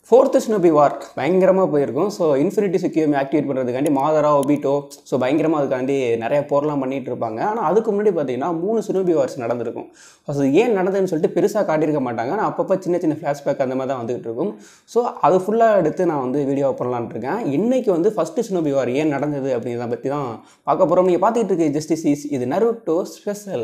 fourth ஸ்னோபி war பயங்கரமாக போயிருக்கும் so infinity சிக்கியம் ஆக்டிவேட் பண்ணுறதுக்காண்டி மாதரா ஒபிட்டோ ஸோ பயங்கரமாக அதுக்காண்டி நிறைய போர்லாம் பண்ணிட்டு இருப்பாங்க ஆனால் அதுக்கு முன்னாடி பார்த்தீங்கன்னா மூணு ஸ்னோபி வார்ஸ் நடந்திருக்கும் அது ஏன் நடந்ததுன்னு சொல்லிட்டு பெருசாக காட்டியிருக்க மாட்டாங்க ஆனால் அப்பப்போ சின்ன சின்ன ஃப்ளாஷ்பேக் அந்த மாதிரி தான் வந்துகிட்டு இருக்கும் ஸோ அது ஃபுல்லாக எடுத்து நான் வந்து வீடியோ பண்ணலான்னு இருக்கேன் இன்றைக்கி வந்து ஃபஸ்ட்டு ஸ்னோபி வார் ஏன் நடந்தது அப்படிங்கிறத பற்றி தான் பார்க்க போகிறோம் நீங்கள் பார்த்துக்கிட்டு இருக்க ஜஸ்டிஸ் இஸ் இது நருட்டோ ஸ்பெஷல்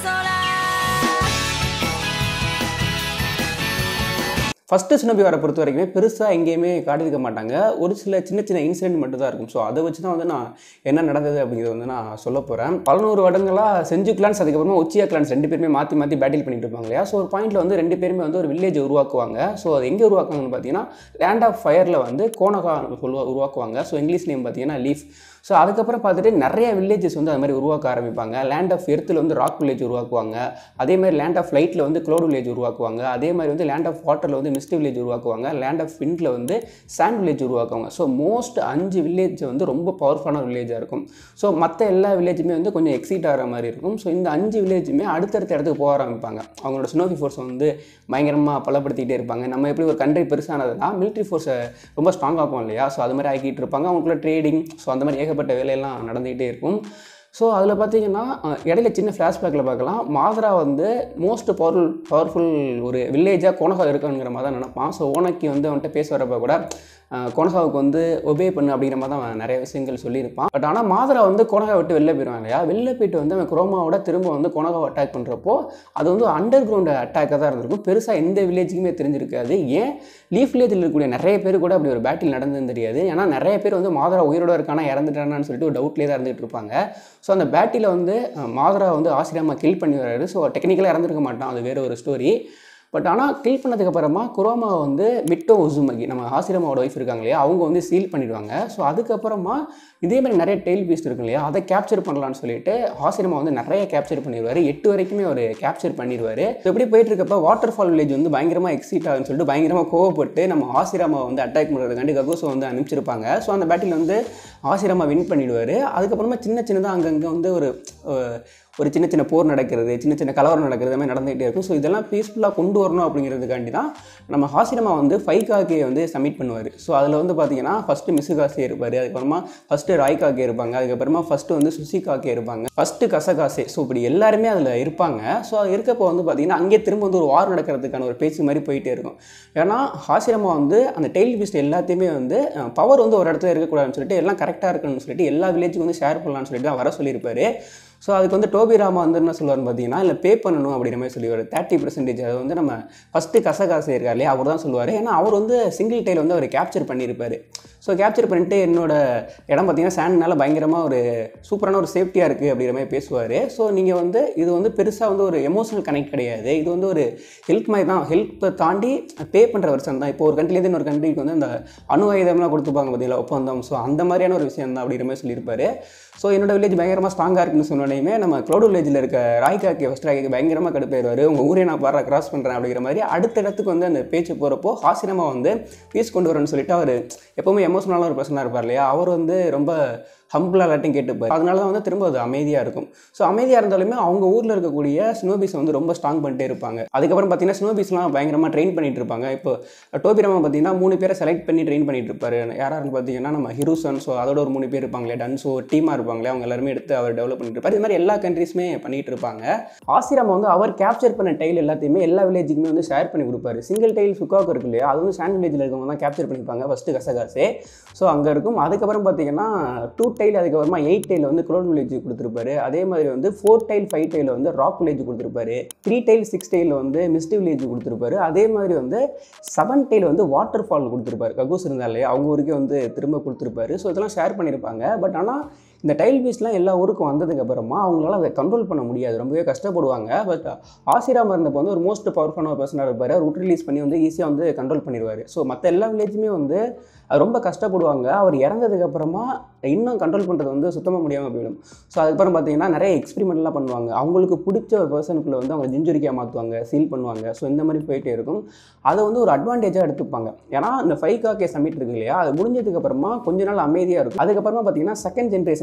ஃபஸ்ட்டு சினபி வர பொறுத்த வரைக்குமே பெருசாக எங்கேயுமே காட்டியிருக்க மாட்டாங்க ஒரு சில சின்ன சின்ன இன்சிடென்ட் மட்டும் தான் இருக்கும் ஸோ அதை வச்சு தான் வந்து நான் என்ன நடந்தது அப்படிங்கிறத வந்து நான் சொல்ல போகிறேன் பதினோரு வருடங்களாக செஞ்சு கிளான்ஸ் அதுக்கப்புறமா உச்சியா கிளான்ஸ் ரெண்டு பேருமே மாற்றி மாற்றி பேட்டில் பண்ணிட்டு இருப்பாங்க இல்லையா ஸோ ஒரு பாயிண்ட்டில் வந்து ரெண்டு பேருமே வந்து ஒரு வில்லேஜ் உருவாக்குவாங்க ஸோ அது எங்கே உருவாக்குவாங்கன்னு பார்த்தீங்கன்னா லேண்ட் ஆஃப் ஃபயரில் வந்து கோனகா சொல்லுவா உருவாக்குவாங்க ஸோ இங்கிலீஷ் நேம் பார்த்தீங்கன்னா லீஃப் ஸோ அதுக்கப்புறம் பார்த்துட்டு நிறைய வில்லேஜஸ் வந்து அது மாதிரி உருவாக்க ஆரம்பிப்பாங்க லேண்ட் ஆஃப் எர்த்தில் வந்து ராக் வில்லேஜ் உருவாக்குவாங்க அதே மாதிரி லேண்ட் ஆஃப் லைட்டில் வந்து க்ளோட் வில்லேஜ் உருவாக்குவாங்க அதே மாதிரி வந்து லேண்ட் ஆஃப் வாட்டரில் வந்து மிஸ்ட் வில்லேஜ் உருவாக்குவாங்க லேண்ட் ஆஃப் விண்டில் வந்து சாண்ட் வில்லேஜ் உருவாக்குவாங்க ஸோ மோஸ்ட் அஞ்சு வில்லேஜ் வந்து ரொம்ப பவர்ஃபுல்லான வில்லேஜாக இருக்கும் ஸோ மற்ற எல்லா வில்லேஜுமே வந்து கொஞ்சம் எக்ஸைட் ஆகிற மாதிரி இருக்கும் ஸோ இந்த அஞ்சு வில்லேஜுமே அடுத்தடுத்த இடத்துக்கு போக ஆரம்பிப்பாங்க அவங்களோட ஸ்னோஃபி ஃபோர்ஸ் வந்து பயங்கரமாக பலப்படுத்திக்கிட்டே இருப்பாங்க நம்ம எப்படி ஒரு கண்ட்ரி பெருசானதுன்னா மிலிட்ரி ஃபோர்ஸை ரொம்ப ஸ்ட்ராங் ஆக்கும் இல்லையா ஸோ அது மாதிரி ஆக்கிட்டு இருப்பாங்க அவங்களுக்குள்ள ட்ரேடிங் ஸோ அந்த மாதிரி ஏகப்பட்ட வேலையெல்லாம் நடந்துகிட்டே இருக்கும் ஸோ அதில் பார்த்தீங்கன்னா அஹ், இடையில சின்ன ஃப்ளாஷ்பேக்கில் பார்க்கலாம் மாதரா வந்து மோஸ்ட் பவர்ஃபுல் பவர்ஃபுல் ஒரு வில்லேஜாக கோனகா இருக்குங்கிற மாதிரி தான் நினைப்பான் ஸோ ஓனக்கி வந்து அவன்கிட்ட பேச வரப்போ கூட அஹ், கோனகாவுக்கு வந்து ஒபே பண்ணு அப்படிங்கிற மாதிரி தான் அவன் நிறைய விஷயங்கள் சொல்லியிருப்பான் பட் ஆனால் மாதரா வந்து கோனகா விட்டு வெளில போயிடுவான் இல்லையா வெளில போயிட்டு வந்து அவன் குரோமாவோட திரும்ப வந்து கோனகாவை அட்டாக் பண்ணுறப்போ அது வந்து அண்டர் கிரவுண்ட் அட்டாக்காக தான் இருந்திருக்கும் பெருசாக எந்த வில்லேஜுக்குமே தெரிஞ்சிருக்காது ஏன் லீஃப் வில்லேஜில் இருக்கக்கூடிய நிறைய பேர் கூட அப்படி ஒரு பேட்டில் நடந்ததுன்னு தெரியாது ஏன்னா நிறைய பேர் வந்து மாதரா உயிரோட இருக்கானா இறந்துட்டானான்னு சொல்லிட்டு ஒரு டவுட்லேயே தான் இருந்துகிட்டு இருப்பாங்க ஸோ அந்த பேட்டில் வந்து அஹ், மாதரா வந்து ஆசிரியமா கில் பண்ணி வர்றாரு ஸோ டெக்னிக்கலாக இறந்துருக்க மாட்டான் அது வேற ஒரு ஸ்டோரி பட் ஆனால் கில் பண்ணதுக்கு அப்புறமா குரோமா வந்து மிட்டோ உசுமகி நம்ம ஆசிரமாவோட ஒய்ஃப் இருக்காங்க இல்லையா அவங்க வந்து சீல் பண்ணிடுவாங்க ஸோ அதுக்கப்புறமா இதே மாதிரி நிறைய டெய்ல் பீஸ்ட் இருக்கு இல்லையா அதை கேப்சர் பண்ணலாம்னு சொல்லிட்டு ஆசிரமா வந்து நிறைய கேப்சர் பண்ணிடுவார் எட்டு வரைக்குமே அவர் கேப்சர் பண்ணிடுவார் எப்படி போயிட்டு இருக்கப்ப வாட்டர் ஃபால் வில்லேஜ் வந்து பயங்கரமாக எக்ஸைட் ஆகுன்னு சொல்லிட்டு பயங்கரமாக கோவப்பட்டு நம்ம ஆசிரமா வந்து அட்டாக் பண்ணுறதுக்காண்டி ககோசோ வந்து அனுப்பிச்சிருப்பாங்க ஸோ அந்த பேட்டில் வந்து ஆசிரமா வின் பண்ணிடுவார் அதுக்கப்புறமா சின்ன சின்னதாக அங்கங்கே வந்து ஒரு அஹ், ஒரு சின்ன சின்ன போர் நடக்கிறது சின்ன சின்ன கலவரம் நடக்கிறது மாதிரி நடந்துகிட்டே இருக்கும் ஸோ இதெல்லாம் பீஸ்ஃபுல்லாக கொண்டு வரணும் அப்படிங்கிறதுக்காண்டி தான் நம்ம ஹாசிரமா வந்து ஃபைவ் காக்கே வந்து சப்மிட் பண்ணுவார் ஸோ அதில் வந்து பார்த்தீங்கன்னா ஃபஸ்ட்டு மிசு காசே இருப்பார் அதுக்கப்புறமா ஃபஸ்ட்டு ராய் காக்கே இருப்பாங்க அதுக்கப்புறமா ஃபஸ்ட்டு வந்து சுசி காக்கே இருப்பாங்க ஃபஸ்ட்டு கசகாசே ஸோ இப்படி எல்லாருமே அதில் இருப்பாங்க ஸோ அது இருக்கப்போ வந்து பார்த்தீங்கன்னா அங்கேயே திரும்ப வந்து ஒரு வார் நடக்கிறதுக்கான ஒரு பேச்சு மாதிரி போயிட்டே இருக்கும் ஏன்னா ஹாசிரமா வந்து அந்த டெய்ல் பீஸ்ட் எல்லாத்தையுமே வந்து பவர் வந்து ஒரு இடத்துல இருக்கக்கூடாதுன்னு சொல்லிட்டு எல்லாம் கரெக்டாக இருக்கணும்னு சொல்லிட்டு எல்லா வில்லேஜுக்கும் வந்து ஷேர் பண்ணலாம்னு சொல்லிட்டு தான் வர சொல்லியிருப்பாரு ஸோ அதுக்கு வந்து டோபி ராமா வந்து என்ன சொல்லுவார்னு பார்த்தீங்கன்னா இல்லை பே பண்ணணும் அப்படிங்கிற மாதிரி சொல்லுவார் தேர்ட்டி பர்சன்டேஜ் அது வந்து நம்ம ஃபஸ்ட்டு கசகாசு இருக்கார் இல்லையா அவர் தான் சொல்லுவார் ஏன்னா அவர் வந்து சிங்கிள் டைல் வந்து அவர் கேப்சர் பண்ணியிருப்பார் ஸோ கேப்சர் பண்ணிட்டு என்னோட இடம் பார்த்தீங்கன்னா சேண்ட்னால பயங்கரமாக ஒரு சூப்பரான ஒரு சேஃப்டியாக இருக்குது அப்படிங்கிற மாதிரி பேசுவார் ஸோ நீங்கள் வந்து இது வந்து பெருசாக வந்து ஒரு எமோஷனல் கனெக்ட் கிடையாது இது வந்து ஒரு ஹெல்ப் மாதிரி தான் ஹெல்ப்பை தாண்டி பே பண்ணுற வருஷம் தான் இப்போ ஒரு கண்ட்ரிலேருந்து இன்னொரு கண்ட்ரிக்கு வந்து அந்த அணு ஆயுதம்லாம் கொடுத்துப்பாங்க பார்த்தீங்களா ஒப்பந்தம் ஸோ அந்த மாதிரியான ஒரு விஷயம் தான் அப்படிங்கிற மாதிரி சொல்லியிருப்பாரு ஸோ என்னோட வில்லேஜ் பயங்கரமாக ஸ்ட்ராங்காக இருக்குன்னு சொன்னோடையுமே நம்ம க்ளோடு வில்லேஜில் இருக்க ராய்காக்கி ஃபஸ்ட் ராய்க்கு பயங்கரமாக கடுப்பாயிருவார் உங்கள் ஊரே நான் பாரு கிராஸ் பண்ணுறேன் அப்படிங்கிற மாதிரி அடுத்த இடத்துக்கு வந்து அந்த பேச்சு போகிறப்போ ஹாசிரமா வந்து பீஸ் கொண்டு வரேன்னு சொல்லிட்டு அவர் எப்போவுமே எமோஷனலான ஒரு பர்சனாக இருப்பார் இல்லையா அவர் வந்து ரொம்ப ஹம்பிளாக எல்லாத்தையும் கேட்டுப்பார் அதனால தான் வந்து திரும்ப அது அமைதியாக இருக்கும் ஸோ அமைதியாக இருந்தாலுமே அவங்க ஊரில் இருக்கக்கூடிய ஸ்னோபீஸ் வந்து ரொம்ப ஸ்ட்ராங் பண்ணிட்டே இருப்பாங்க அதுக்கப்புறம் பார்த்தீங்கன்னா ஸ்னோபீஸ்லாம் பயங்கரமாக ட்ரெயின் பண்ணிட்டு இருப்பாங்க இப்போ டோபிராமா பார்த்தீங்கன்னா மூணு பேரை செலக்ட் பண்ணி ட்ரெயின் பண்ணிட்டு இருப்பாரு யாராருன்னு பார்த்தீங்கன்னா நம்ம ஹிருசன் ஸோ அதோட ஒரு மூணு பேர் இருப்பாங்களே டன்ஸோ டீமாக இருப்பாங்களே அவங்க எல்லாருமே எடுத்து அவர் டெவலப் பண்ணிட்டு இருப்பார் இது மாதிரி எல்லா கண்ட்ரீஸுமே பண்ணிட்டு இருப்பாங்க ஆசிரமா வந்து அவர் கேப்சர் பண்ண டைல் எல்லாத்தையுமே எல்லா வில்லேஜுக்குமே வந்து ஷேர் பண்ணி கொடுப்பாரு சிங்கிள் டைல் சுக்காவுக்கு இருக்கு இல்லையா அது வந்து சாண்ட் வில்லேஜில் இருக்கவங்க தான் கேப்சர் பண்ணிப்பாங்க ஃபஸ்ட்டு கசகாசே ஸோ அங்கே இருக்கும் அதுக்கப்புறம் பார்த்தீங்கன்னா டூ டைல் அதுக்கப்புறமா எயிட் டைல் வந்து குளோன் வில்லேஜ் கொடுத்துருப்பாரு அதே மாதிரி வந்து ஃபோர் டைல் ஃபைவ் டைல் வந்து ராக் வில்லேஜ் கொடுத்துருப்பாரு த்ரீ டைல் சிக்ஸ் டைல் வந்து மிஸ்ட் வில்லேஜ் கொடுத்துருப்பாரு அதே மாதிரி வந்து செவன் டைல் வந்து வாட்டர் ஃபால் கொடுத்துருப்பாரு ககூஸ் இருந்தா இல்லையா அவங்க ஊருக்கே வந்து திரும்ப கொடுத்துருப்பாரு ஸோ இதெல்லாம் ஷேர் பண்ணியிருப்பாங்க பட் ஆனால் இந்த டைல் பீஸ்லாம் எல்லா ஊருக்கும் வந்ததுக்கு அப்புறமா அவங்களால அதை கண்ட்ரோல் பண்ண முடியாது ரொம்பவே கஷ்டப்படுவாங்க பட் ஆசிராம இருந்தப்போ வந்து ஒரு மோஸ்ட் பவர்ஃபுல்லான பர்சனாக இருப்பார் அவர் விட்டு ரிலீஸ் பண்ணி வந்து ஈஸியாக வந்து கண்ட்ரோல் பண்ணிடுவார் ஸோ மற்ற எல்லா வில்லேஜுமே வந்து அது ரொம்ப கஷ்டப்படுவாங்க அவர் இறந்ததுக்கு அப்புறமா இன்னும் கண்ட்ரோல் பண்ணுறது வந்து சுத்தமாக முடியாமல் போயிடும் ஸோ அதுக்கப்புறம் பார்த்தீங்கன்னா நிறைய எக்ஸ்பெரிமெண்ட்லாம் பண்ணுவாங்க அவங்களுக்கு பிடிச்ச ஒரு பர்சனுக்குள்ள வந்து அவங்க ஜிஞ்சுரிக்காக மாற்றுவாங்க சீல் பண்ணுவாங்க ஸோ இந்த மாதிரி போயிட்டே இருக்கும் அதை வந்து ஒரு அட்வான்டேஜாக எடுத்துப்பாங்க ஏன்னா இந்த ஃபைவ் காக்கே சமிட் இருக்கு இல்லையா அது முடிஞ்சதுக்கு அப்புறமா கொஞ்ச நாள் அமைதியாக இருக்கும் அதுக்கப்புறமா பார்த்தீங்கன்னா செகண்ட் ஜென்ரேஷன்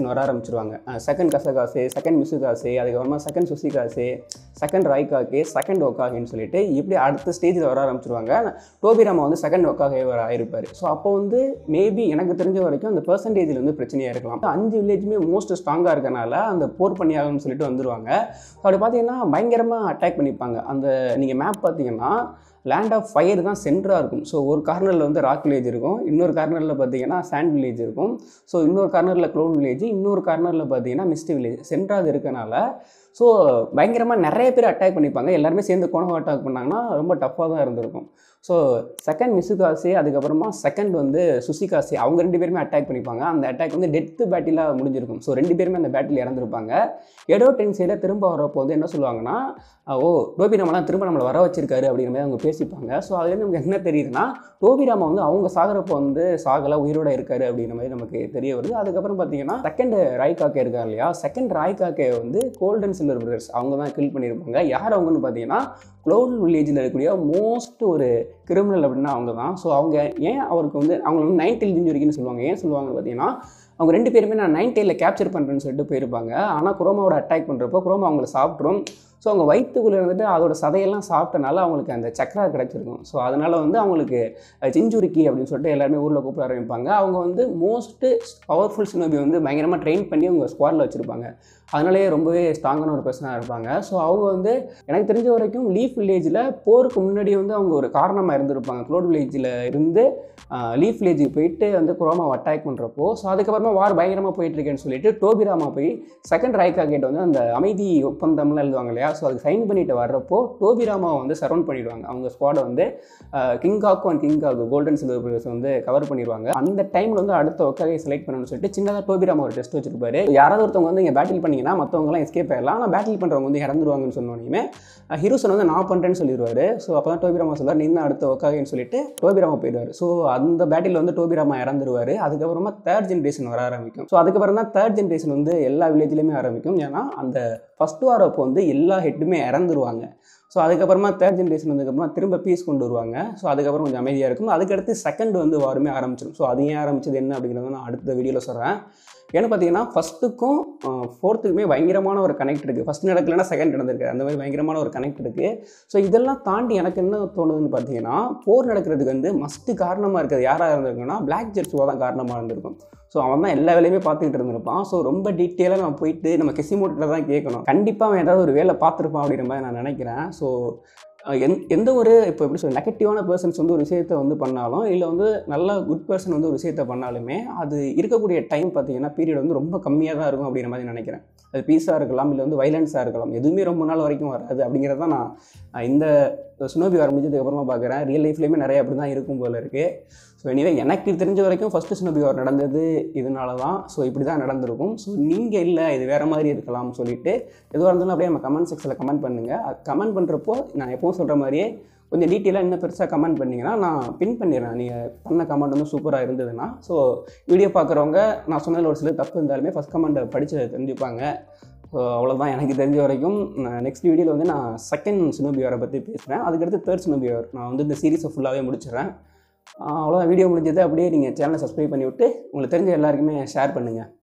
ஜென்ரேஷன் வர ஆரம்பிச்சிருவாங்க செகண்ட் கசகாசே செகண்ட் மிசுகாசே அதுக்கப்புறமா second Tsuchikage second Raikage second ஒக்காகேன்னு சொல்லிட்டு இப்படி அடுத்த ஸ்டேஜில் வர ஆரம்பிச்சிருவாங்க டோபிராமா வந்து செகண்ட் ஒக்காகே வர ஆயிருப்பார் ஸோ அப்போ வந்து மேபி எனக்கு தெரிஞ்ச வரைக்கும் அந்த பெர்சன்டேஜில் வந்து பிரச்சனையாக இருக்கலாம் அஞ்சு வில்லேஜுமே மோஸ்ட் ஸ்ட்ராங்காக இருக்கனால அந்த போர் பண்ணியாகணும்னு சொல்லிட்டு வந்துருவாங்க ஸோ அப்படி பார்த்தீங்கன்னா பயங்கரமாக அட்டாக் பண்ணிப்பாங்க அந்த நீங்கள் மேப் பார்த்தீங்கன்னா லேண்ட் ஆஃப் ஃபயர் தான் சென்டராக இருக்கும் ஸோ ஒரு கார்னரில் வந்து ராக் வில்லேஜ் இருக்கும் இன்னொரு கார்னரில் பார்த்தீங்கன்னா சாண்ட் வில்லேஜ் இருக்கும் ஸோ இன்னொரு கார்னரில் க்ளோன் வில்லேஜ் இன்னொரு கார்னரில் பார்த்தீங்கன்னா மிஸ்ட் வில்லேஜ் சென்டராக இருக்கனால ஸோ பயங்கரமாக நிறைய பேர் அட்டாக் பண்ணிப்பாங்க எல்லாருமே சேர்ந்து கோணம் அட்டாக் பண்ணாங்கன்னா ரொம்ப டஃப்பாக தான் இருந்திருக்கும் ஸோ செகண்ட் மிசுகாசி அதுக்கப்புறமா செகண்ட் வந்து சுசிகாசி அவங்க ரெண்டு பேருமே அட்டாக் பண்ணிப்பாங்க அந்த அட்டாக் வந்து டெத்து பேட்டிலாக முடிஞ்சிருக்கும் ஸோ ரெண்டு பேருமே அந்த பேட்டில் இறந்துருப்பாங்க எடோ டென்சையில் திரும்ப வரப்போ வந்து என்ன சொல்லுவாங்கன்னா ஓ டோபிராமெல்லாம் திரும்ப நம்மளை வர வச்சிருக்காரு அப்படிங்கிற மாதிரி அவங்க பேசிப்பாங்க ஸோ அதுலேருந்து நமக்கு என்ன தெரியுதுன்னா டோபிராமா வந்து அவங்க சாகிறப்போ வந்து சாகலை உயிரோட இருக்காரு அப்படிங்கிற மாதிரி நமக்கு தெரிய வருது அதுக்கப்புறம் பார்த்தீங்கன்னா செகண்ட் ராய்காக்கே இருக்கார் இல்லையா செகண்ட் ராய்காக்கே வந்து கோல்டன் சில்வர் பிரதர்ஸ் அவங்க தான் கில் பண்ணியிருப்பாங்க யார் அவங்கன்னு பார்த்தீங்கன்னா க்ளோன் வில்லேஜில் இருக்கக்கூடிய மோஸ்ட் ஒரு கிரிமினல் அப்படின்னா அவங்க தான் ஸோ அவங்க ஏன் அவருக்கு வந்து அவங்க வந்து நைன்டீன் இன்ஜுரிக்குன்னு சொல்லுவாங்க ஏன் சொல்லுவாங்கன்னு பார்த்தீங்கன்னா அவங்க ரெண்டு பேருமே நான் நைன் டெயிலில் கேப்சர் பண்ணுறேன்னு சொல்லிட்டு போயிருப்பாங்க ஆனால் குரோமாவோட அட்டாக் பண்ணுறப்போ குரோமா அவங்கள சாப்பிட்ரும் ஸோ அவங்க வயிற்றுக்குள்ளே இருந்துட்டு அதோட சதையெல்லாம் சாப்பிட்டனால அவங்களுக்கு அந்த சக்கரா கிடச்சிருக்கும் ஸோ அதனால் வந்து அவங்களுக்கு சிஞ்சுரிக்கி அப்படின்னு சொல்லிட்டு எல்லாருமே ஊரில் கூப்பிட ஆரம்பிப்பாங்க அவங்க வந்து மோஸ்ட்டு பவர்ஃபுல் சினோபி வந்து பயங்கரமாக ட்ரெயின் பண்ணி அவங்க ஸ்குவாடில் வச்சுருப்பாங்க அதனாலேயே ரொம்பவே ஸ்ட்ராங்கான ஒரு பர்சனாக இருப்பாங்க ஸோ அவங்க வந்து எனக்கு தெரிஞ்ச வரைக்கும் லீஃப் வில்லேஜில் போருக்கு முன்னாடி வந்து அவங்க ஒரு காரணமாக இருந்திருப்பாங்க க்ளோட் வில்லேஜில் இருந்து லீஃப் வில்லேஜுக்கு போயிட்டு வந்து குரோமாவை அட்டாக் பண்ணுறப்போ ஸோ அதுக்கப்புறமா வார் பயங்கரமாக போயிட்டுருக்கேன்னு சொல்லிட்டு டோபிராமா போய் செகண்ட் ராய்கா கேட் வந்து அந்த அமைதி ஒப்பந்தம்லாம் எழுதுவாங்க இல்லையா ஸோ அதுக்கு சைன் பண்ணிட்டு வர்றப்போ டோபிராமாவை வந்து சரௌண்ட் பண்ணிடுவாங்க அவங்க ஸ்குவாடை வந்து Kinkaku and Ginkaku golden silver brothers வந்து கவர் பண்ணிடுவாங்க அந்த டைமில் வந்து அடுத்த ஒக்காகை செலக்ட் பண்ணணும்னு சொல்லிட்டு சின்னதாக டோபிராமா ஒரு டெஸ்ட் வச்சிருப்பாரு யாராவது ஒருத்தவங்க வந்து இங்கே பேட்டில் பண்ணிங்கன்னா மற்றவங்கலாம் எஸ்கேப் ஆயிடலாம் ஆனால் பேட்டில் பண்ணுறவங்க வந்து இறந்துருவாங்கன்னு சொன்னோன்னே ஹீரோசன் வந்து நான் பண்ணுறேன்னு சொல்லிடுவார் ஸோ அப்போ தான் டோபிராமா சொல்லுவார் நீ தான் அடுத்த ஒக்காகைன்னு சொல்லிட்டு டோபிராமா போயிடுவார் ஸோ அந்த பேட்டில் வந்து டோபிராமா இறந்துருவார் அதுக்கப்புறமா தேர்ட் ஜென்ரேஷன் வர ஆரம்பிக்கும் ஸோ அதுக்கப்புறம் தான் தேர்ட் ஜென்ரேஷன் வந்து எல்லா வில்லேஜ்லையுமே ஆரம்பிக்கும் ஏன்னா அந்த ஃபஸ்ட் வார் அப்போ வந்து எல்லா ஹெட்டுமே இறந்துருவாங்க ஸோ அதுக்கப்புறமா தேர்ட் ஜென்ரேஷன் வந்ததுக்கப்புறமா திரும்ப பீஸ் கொண்டு வருவாங்க ஸோ அதுக்கப்புறம் கொஞ்சம் அமைதியாக இருக்கும் அதுக்கடுத்து செகண்ட் வந்து வாருமே ஆரம்பிச்சிடும் ஸோ அது ஏன் ஆரம்பிச்சது என்ன அப்படிங்கிறத நான் அடுத்த வீடியோவில் சொல்கிறேன் ஏன்னு பார்த்தீங்கன்னா ஃபஸ்ட்டுக்கும் ஃபோர்த்துக்குமே பயங்கரமான ஒரு கனெக்ட் இருக்குது ஃபஸ்ட் நடக்கலைன்னா செகண்ட் நடந்திருக்கு அந்த மாதிரி பயங்கரமான ஒரு கனெக்ட் இருக்குது ஸோ இதெல்லாம் தாண்டி எனக்கு என்ன தோணுதுன்னு பார்த்தீங்கன்னா போர் நடக்கிறதுக்கு வந்து மஸ்ட்டு காரணமாக இருக்கிறது யாராக இருந்திருக்குன்னா பிளாக் ஜெர்ஸுவாக தான் காரணமாக இருந்திருக்கும் ஸோ அவன் தான் எல்லா வேலையுமே பார்த்துக்கிட்டு இருந்திருப்பான் ஸோ ரொம்ப டீட்டெயிலாக நம்ம போயிட்டு நம்ம கிசிமோட்டில் தான் கேட்கணும் கண்டிப்பாக அவன் ஏதாவது ஒரு வேலை பார்த்துருப்பான் அப்படிங்கிற மாதிரி நான் நினைக்கிறேன் ஸோ எந் எந்த ஒரு இப்போ எப்படி சொல்ல நெகட்டிவான பர்சன்ஸ் வந்து ஒரு விஷயத்தை வந்து பண்ணாலும் இல்லை வந்து நல்ல குட் பர்சன் வந்து ஒரு விஷயத்தை பண்ணாலுமே அது இருக்கக்கூடிய டைம் பார்த்தீங்கன்னா பீரியட் வந்து ரொம்ப கம்மியாக தான் இருக்கும் அப்படிங்கிற மாதிரி நினைக்கிறேன் அது பீஸாக இருக்கலாம் இல்லை வந்து வைலன்ஸாக இருக்கலாம் எதுவுமே ரொம்ப நாள் வரைக்கும் வராது அப்படிங்கிறத தான் நான் இந்த சுனோபி வர முடிஞ்சதுக்கு அப்புறமா பார்க்குறேன் ரியல் லைஃப்லேயுமே நிறைய அப்படி தான் இருக்கும் போல இருக்குது ஸோ எனிவே எனக்கு தெரிஞ்ச வரைக்கும் ஃபஸ்ட்டு சுனோபி வார் நடந்தது இதனால தான் ஸோ இப்படி தான் நடந்திருக்கும் ஸோ நீங்கள் இல்லை இது வேறு மாதிரி இருக்கலாம்னு சொல்லிட்டு எதுவாக இருந்தாலும் அப்படியே நம்ம கமெண்ட் செக்ஷனில் கமெண்ட் பண்ணுங்கள் கமெண்ட் பண்ணுறப்போ நான் எப்பவும் சொல்கிற மாதிரியே கொஞ்சம் டீட்டெயிலாக இன்னும் பெருசாக கமெண்ட் பண்ணிங்கன்னா நான் பின் பண்ணிடுறேன் நீங்கள் பண்ண கமெண்ட் வந்து சூப்பராக இருந்ததுன்னா ஸோ வீடியோ பார்க்குறவங்க நான் சொன்னதில் ஒரு சில தப்பு இருந்தாலுமே ஃபஸ்ட் கமெண்ட்டை படித்து தெரிஞ்சுப்பாங்க ஸோ அவ்வளோதான் எனக்கு தெரிஞ்ச வரைக்கும் நான் நெக்ஸ்ட் வீடியோவில் வந்து நான் செகண்ட் சினோபியாரை பற்றி பேசுகிறேன் அதுக்கடுத்து தேர்ட் சினோபியார் நான் வந்து இந்த சீரீஸை ஃபுல்லாகவே முடிச்சிடுறேன் அவ்வளோதான் வீடியோ முடிஞ்சது அப்படியே நீங்கள் சேனலை சப்ஸ்கிரைப் பண்ணி விட்டு உங்களுக்கு தெரிஞ்ச எல்லாருக்குமே ஷேர் பண்ணுங்கள்